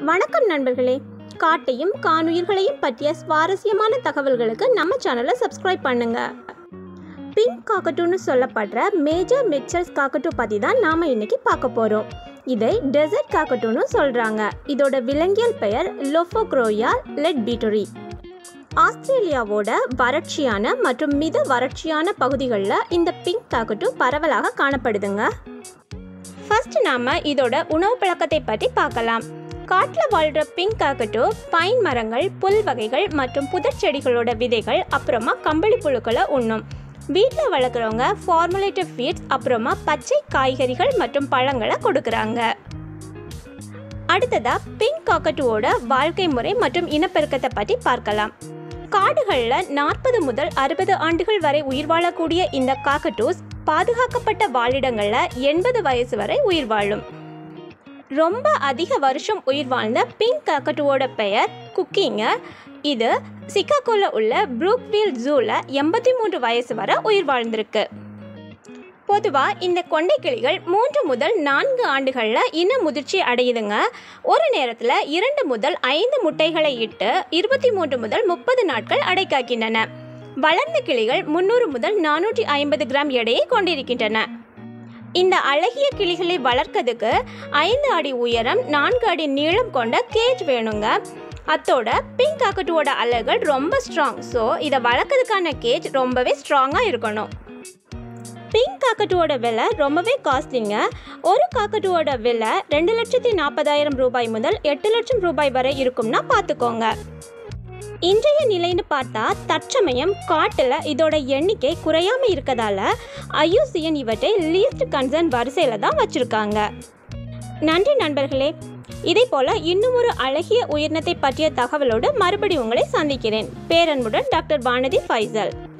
வணக்கம் நண்பர்களே காட்டையும் காணுயிர்களையும் பற்றிய சுவாரஸ்யமான தகவல்களுக்கு நம்ம சேனலை சப்ஸ்கிரைப் பண்ணுங்க பிங்க் காக்கட்டுன்னு சொல்லப்படுற மேஜர் மிச்சல்ஸ் காக்கட்டு பற்றி தான் நாம் இன்னைக்கு பார்க்க போகிறோம் இதை டெசர்ட் காக்கட்டுன்னு சொல்கிறாங்க இதோட விலங்கியல் பெயர் லொஃபோக்ரோயா லெட் பீட்டரி ஆஸ்திரேலியாவோட வறட்சியான மற்றும் மித வறட்சியான பகுதிகளில் இந்த பிங்க் காக்கட்டு பரவலாக காணப்படுதுங்க ஃபர்ஸ்ட் நாம இதோட உணவு பழக்கத்தை பற்றி பார்க்கலாம் காட்டில் வாழ்கிற பிங்க் காக்கட்டு பைன் மரங்கள் புல் வகைகள் மற்றும் புதர் செடிகளோட விதைகள் அப்புறமா கம்பளி புழுக்களை உண்ணும் வீட்டில் வளர்க்குறவங்க ஃபார்முலேட்டிவ் ஃபீட்ஸ் அப்புறமா பச்சை காய்கறிகள் மற்றும் பழங்களை கொடுக்குறாங்க அடுத்ததா பிங்க் காக்கட்டுவோட வாழ்க்கை முறை மற்றும் இனப்பெருக்கத்தை பற்றி பார்க்கலாம் காடுகளில் நாற்பது முதல் அறுபது ஆண்டுகள் வரை உயிர் வாழக்கூடிய இந்த காக்கட்டூஸ் பாதுகாக்கப்பட்ட வாழிடங்களில் எண்பது வயசு வரை உயிர் வாழும் ரொம்ப அதிக வருஷம் உயிர் வாழ்ந்த பிங்க் காக்கட்டுவோட பெயர் குக்கிங்க இது சிக்காகோல உள்ள ப்ரூக்வீல் ஜூவில் எண்பத்தி மூன்று வயசு வரை உயிர் வாழ்ந்திருக்கு பொதுவாக இந்த கொண்டைக்கிளிகள் மூன்று முதல் நான்கு ஆண்டுகளில் இன முதிர்ச்சி அடையுதுங்க ஒரு நேரத்தில் இரண்டு முதல் ஐந்து முட்டைகளை இட்டு இருபத்தி மூன்று முதல் முப்பது நாட்கள் அடைக்காக்கின்றன வளர்ந்த கிளிகள் முந்நூறு முதல் நானூற்றி ஐம்பது கிராம் எடையை கொண்டிருக்கின்றன இந்த அழகிய கிளிகளை வளர்க்கறதுக்கு ஐந்து அடி உயரம் நான்கு அடி நீளம் கொண்ட கேஜ் வேணுங்க அத்தோட பிங்க் காக்கட்டுவோட அலகுகள் ரொம்ப ஸ்ட்ராங் ஸோ இதை வளர்க்கறதுக்கான கேஜ் ரொம்பவே ஸ்ட்ராங்காக இருக்கணும் பிங்க் காக்கட்டுவோட விலை ரொம்பவே காஸ்ட்லிங்க ஒரு காக்கட்டுவோட விலை ரெண்டு லட்சத்தி நாற்பதாயிரம் ரூபாய் முதல் எட்டு லட்சம் ரூபாய் வரை இருக்கும்னா பார்த்துக்கோங்க இன்றைய நிலைன்னு பார்த்தா தற்சமயம் காட்டில் இதோட எண்ணிக்கை குறையாம இருக்கதால ஐயூசிஎன் இவற்றை லீஸ்ட் கன்சர்ன் வரிசையில் தான் வச்சுருக்காங்க நன்றி நண்பர்களே இதே போல இன்னும் ஒரு அழகிய உயிரினத்தை பற்றிய தகவலோடு மறுபடி உங்களை சந்திக்கிறேன் பேரன்புடன் டாக்டர் வானதி ஃபைசல்